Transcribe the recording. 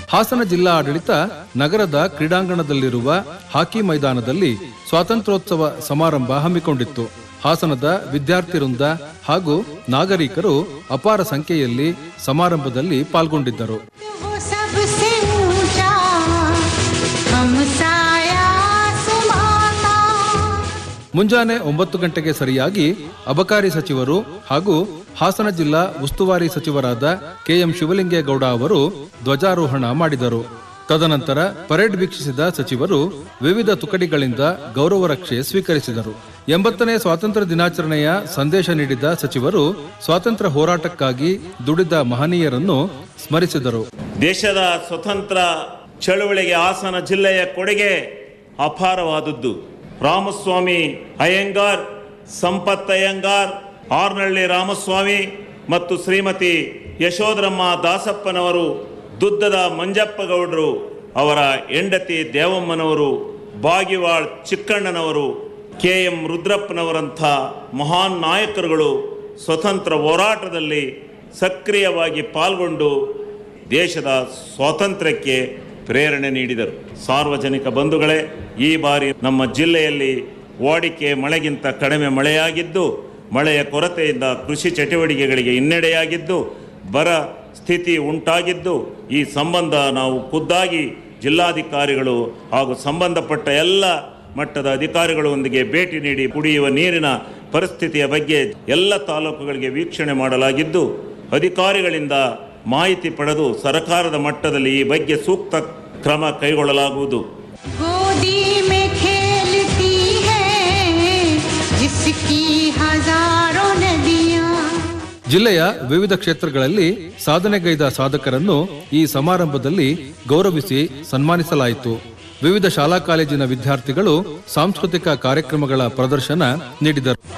ಹಾಸನ ಜಿಲ್ಲಾ ಆಡಳಿತ ನಗರದ ಕ್ರೀಡಾಂಗಣದಲ್ಲಿರುವ ಹಾಕಿ ಮೈದಾನದಲ್ಲಿ ಸ್ವಾತಂತ್ರ್ಯೋತ್ಸವ ಸಮಾರಂಭ ಹಮ್ಮಿಕೊಂಡಿತ್ತು ಹಾಸನದ ವಿದ್ಯಾರ್ಥಿ ವೃಂದ ಹಾಗೂ ನಾಗರಿಕರು ಅಪಾರ ಸಂಖ್ಯೆಯಲ್ಲಿ ಸಮಾರಂಭದಲ್ಲಿ ಪಾಲ್ಗೊಂಡಿದ್ದರು वो सबसे ऊंचा हम साया समाता ಮುಂಜಾನೆ ಒಂಬತ್ತು ಗಂಟೆಗೆ ಸರಿಯಾಗಿ ಅಬಕಾರಿ ಸಚಿವರು ಹಾಗೂ ಹಾಸನ ಜಿಲ್ಲಾ ಉಸ್ತುವಾರಿ ಸಚಿವರಾದ ಕೆಎಂ ಶಿವಲಿಂಗೇಗೌಡ ಅವರು ಧ್ವಜಾರೋಹಣ ಮಾಡಿದರು ತದನಂತರ ಪರೇಡ್ ವೀಕ್ಷಿಸಿದ ಸಚಿವರು ವಿವಿಧ ತುಕಡಿಗಳಿಂದ ಗೌರವ ರಕ್ಷೆ ಸ್ವೀಕರಿಸಿದರು ಎಂಬತ್ತನೇ ಸ್ವಾತಂತ್ರ್ಯ ದಿನಾಚರಣೆಯ ಸಂದೇಶ ನೀಡಿದ ಸಚಿವರು ಸ್ವಾತಂತ್ರ್ಯ ಹೋರಾಟಕ್ಕಾಗಿ ದುಡಿದ ಮಹನೀಯರನ್ನು ಸ್ಮರಿಸಿದರು ದೇಶದ ಸ್ವತಂತ್ರ ಚಳುವಳಿಗೆ ಹಾಸನ ಜಿಲ್ಲೆಯ ಕೊಡುಗೆ ಅಪಾರವಾದದ್ದು ರಾಮಸ್ವಾಮಿ ಅಯ್ಯಂಗಾರ್ ಸಂಪತ್ ಅಯ್ಯಂಗಾರ್ ಆರ್ನಳ್ಳಿ ರಾಮಸ್ವಾಮಿ ಮತ್ತು ಶ್ರೀಮತಿ ಯಶೋಧರಮ್ಮ ದಾಸಪ್ಪನವರು ದುದ್ದದ ಮಂಜಪ್ಪಗೌಡರು ಅವರ ಹೆಂಡತಿ ದೇವಮ್ಮನವರು ಬಾಗಿವಾಳ್ ಚಿಕ್ಕಣ್ಣನವರು ಕೆ ಎಂ ರುದ್ರಪ್ಪನವರಂಥ ಮಹಾನ್ ನಾಯಕರುಗಳು ಸ್ವತಂತ್ರ ಹೋರಾಟದಲ್ಲಿ ಸಕ್ರಿಯವಾಗಿ ಪಾಲ್ಗೊಂಡು ದೇಶದ ಸ್ವಾತಂತ್ರ್ಯಕ್ಕೆ ಪ್ರೇರಣೆ ನೀಡಿದರು ಸಾರ್ವಜನಿಕ ಬಂಧುಗಳೇ ಈ ಬಾರಿ ನಮ್ಮ ಜಿಲ್ಲೆಯಲ್ಲಿ ವಾಡಿಕೆ ಮಳೆಗಿಂತ ಕಡಿಮೆ ಮಳೆಯಾಗಿದ್ದು ಮಳೆಯ ಕೊರತೆಯಿಂದ ಕೃಷಿ ಚಟುವಟಿಕೆಗಳಿಗೆ ಹಿನ್ನಡೆಯಾಗಿದ್ದು ಬರ ಸ್ಥಿತಿ ಉಂಟಾಗಿದ್ದು ಈ ಸಂಬಂಧ ನಾವು ಖುದ್ದಾಗಿ ಜಿಲ್ಲಾಧಿಕಾರಿಗಳು ಹಾಗೂ ಸಂಬಂಧಪಟ್ಟ ಎಲ್ಲ ಮಟ್ಟದ ಅಧಿಕಾರಿಗಳೊಂದಿಗೆ ಭೇಟಿ ನೀಡಿ ಕುಡಿಯುವ ನೀರಿನ ಪರಿಸ್ಥಿತಿಯ ಬಗ್ಗೆ ಎಲ್ಲ ತಾಲೂಕುಗಳಿಗೆ ವೀಕ್ಷಣೆ ಮಾಡಲಾಗಿದ್ದು ಅಧಿಕಾರಿಗಳಿಂದ ಮಾಹಿತಿ ಪಡೆದು ಸರ್ಕಾರದ ಮಟ್ಟದಲ್ಲಿ ಈ ಬಗ್ಗೆ ಸೂಕ್ತ ಕ್ರಮ ಕೈಗೊಳ್ಳಲಾಗುವುದು गोदी में खेलती है जिसकी हजारों नदियां ಜಿಲ್ಲೆಯ ವಿವಿಧ ಕ್ಷೇತ್ರಗಳಲ್ಲಿ ಸಾಧನೆಗೈದ ಸಾಧಕರನ್ನು ಈ ಸಮಾರಂಭದಲ್ಲಿ ಗೌರವಿಸಿ ಸನ್ಮಾನಿಸಲಾಯಿತು ವಿವಿಧ ಶಾಲಾ ಕಾಲೇಜಿನ ವಿದ್ಯಾರ್ಥಿಗಳು ಸಾಂಸ್ಕೃತಿಕ ಕಾರ್ಯಕ್ರಮಗಳ ಪ್ರದರ್ಶನ ನೀಡಿದರು